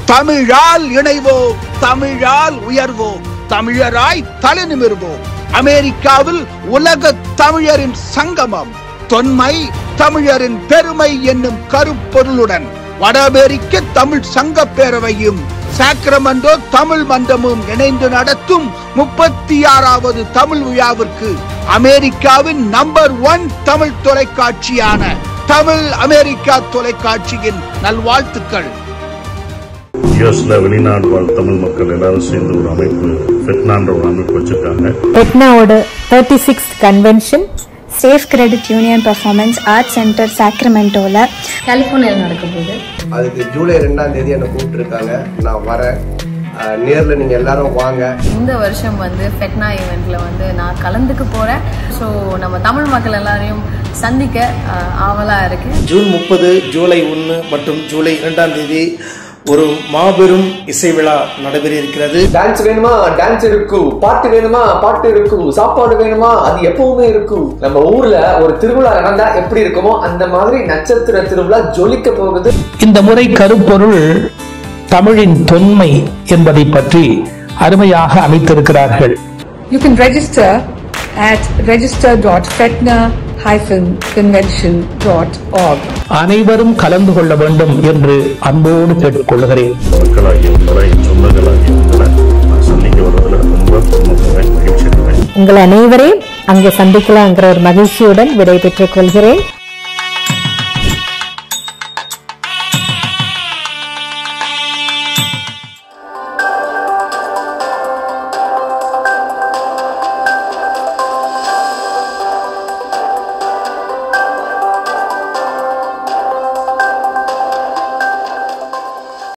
தமிழால் இணைவோம் தமிழால் உயர்வோம் தமிழராய் தலை நிமிர்வோம் அமெரிக்காவில் உலக தமிழரின் சங்கமம் தொன்மை தமிழரின் பெருமை என்னும் கருப்பொருளுடன் வட அமெரிக்க தமிழ் சங்க பேரவையும் சாக்ரமண்டோ தமிழ் மன்றமும் இணைந்து நடத்தும் முப்பத்தி ஆறாவது தமிழ் விழாவிற்கு அமெரிக்காவின் நம்பர் ஒன் தமிழ் தொலைக்காட்சியான தமிழ் அமெரிக்கா தொலைக்காட்சியின் நல்வாழ்த்துக்கள் யூஎஸ்ல வெளிநாடு வாழ் தமிழ் மக்கள் எல்லாரும் சேர்ந்து ஒரு அமைப்பு ஃபெட்னான்ற ஒரு அமைப்பு வச்சிருக்காங்க எட்னாவோட thirty sixth convention safe credit union performance art centre சாக்ரமெண்டோவில் கலிஃபோர்னியாவில் நடக்க போகுது அதுக்கு ஜூலை ரெண்டாம் தேதி என்னை கூப்பிட்டுருக்காங்க நான் வரேன் அஹ் நேர்ல நீங்க எல்லாரும் வாங்க இந்த வருஷம் வந்து ஃபெட்னா ஈவெண்ட்ல வந்து நான் கலந்துக்க போறேன் ஸோ நம்ம தமிழ் மக்கள் எல்லாரையும் சந்திக்க ஆஹ், ஆவலா இருக்கு ஜூன் முப்பது ஜூலை ஒன்று மற்றும் ஜூலை இரண்டாம் தேதி ஒரு மாபெரும் இசை விழா நடைபெற இருக்கிறது டான்ஸ் வேணுமா டான்ஸ் இருக்கும் பாட்டு வேணுமா பாட்டு இருக்கும் சாப்பாடு வேணுமா அது எப்பவுமே இருக்கும் நம்ம ஊர்ல ஒரு திருவிழா நடந்தா எப்படி இருக்குமோ அந்த மாதிரி நட்சத்திர திருவிழா ஜொலிக்க போகுது இந்த முறை கருப்பொருள் தமிழின் தொன்மை என்பதை பற்றி அருமையாக அமைத்திருக்கிறார்கள் You can register at register.fetna-convention.org. அனைவரும் கலந்து கொள்ள வேண்டும் என்று அன்போடு கேட்டுக்கொள்கிறேன் மக்களாகிய உங்களை சொந்தங்களாகிய உங்களை நான் சந்திக்க வருவதில் ரொம்ப ரொம்ப மகிழ்ச்சி அடைவேன் உங்கள் அனைவரையும் அங்கே சந்திக்கலாங்கிற ஒரு மகிழ்ச்சியுடன் விடை பெற்றுக் கொள்கிறேன்